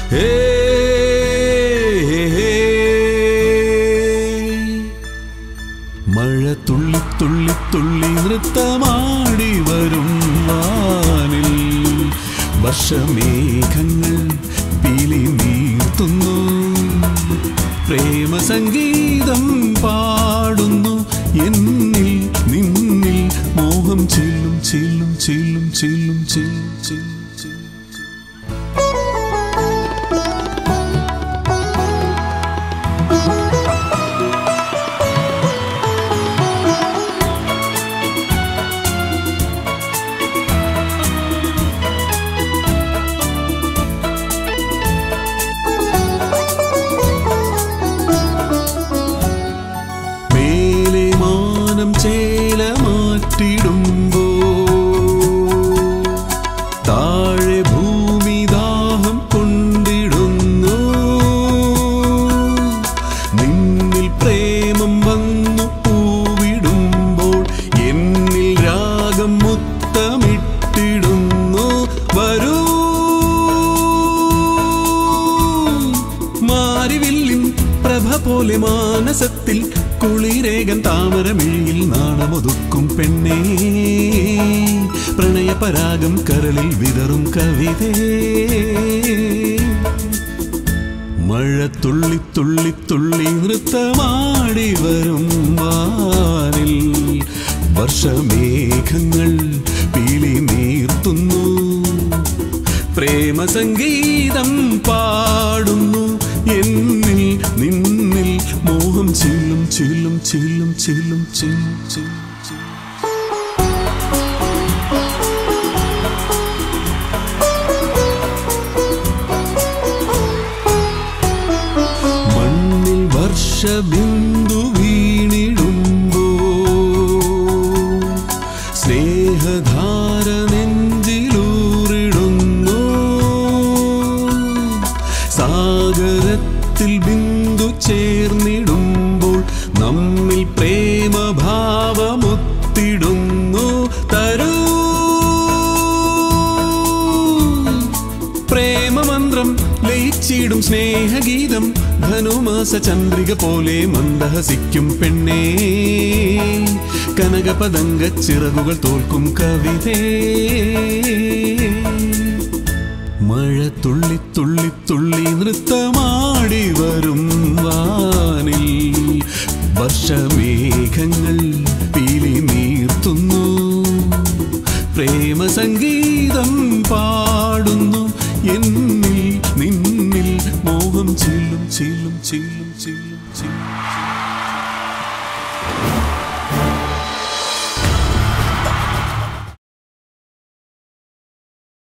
ഹേ ഹേ. മഴ തുള്ളി തുള്ളി തുള്ളി നൃത്തമാടി വരും വാനിൽ വർഷമേഘങ്ങൾ പീലി നീർത്തുന്നു പ്രേമസംഗീതം പാടുന്നു എന്നിൽ നിന്നിൽ മോഹം ചെല്ലും ചെല്ലും ചെല്ലും ചെല്ലും ചെല്ലും ചെല്ലും ചെല്ലും മേലെ മാനം ചേല മാറ്റിടുമ്പോ താഴെ ഭൂമി ദാഹം കൊണ്ടിടുന്നു നിന്നിൽ പ്രേമം വന്നു പൂവിടുമ്പോൾ എന്നിൽ രാഗം മുത്തമിട്ടിടുന്നു വരൂ മാരിവില്ലിൻ പ്രഭ പോലെ മാനസത്തിൽ കുളിരേകൻ താമരമിഴിയിൽ നാണമൊതുക്കും പെണ്ണേ പ്രണയപരാഗം കരളിൽ വിതറും കവിതേ മഴ തുള്ളി തുള്ളി തുള്ളി നൃത്തമാടി വരും വാനിൽ വർഷമേഘങ്ങൾ പീലി നീർത്തുന്നു പ്രേമസംഗീതം പാടുന്നു എന്നിൽ നിന്നിൽ മോഹം ചെല്ലും ചെല്ലും ചെല്ലും ചെല്ലും ചെല്ലും ചെല്ലും ചെല്ലും മണ്ണിൽ വർഷബിന്ദു വീണിടുമ്പോ സ്നേഹധാര നെഞ്ചിലൂറിടുന്നു സാഗരത്തിൽ ബിന്ദു ചേർന്നിടുമ്പോൾ നമ്മിൽ പ്രേമഭാവമൊത്തിടുന്നു തരൂ പ്രേമമന്ത്രം ലയിച്ചിടും സ്നേഹഗീതം ധനുമാസ ചന്ദ്രിക പോലെ മന്ദഹസിക്കും പെണ്ണേ കനകപതംഗ ചിറകുകൾ തോൽക്കും കവിതേ മഴ തുള്ളി തുള്ളി തുള്ളി നൃത്തമാടി വരും വാനിൽ വർഷമേഘങ്ങൾ പീലി നീർത്തുന്നു പ്രേമസംഗീതം പാടുന്നു എന്നിൽ നിന്നിൽ മോഹം ചെല്ലും ചെല്ലും ചെല്ലും ചെല്ലും ചെല്ലും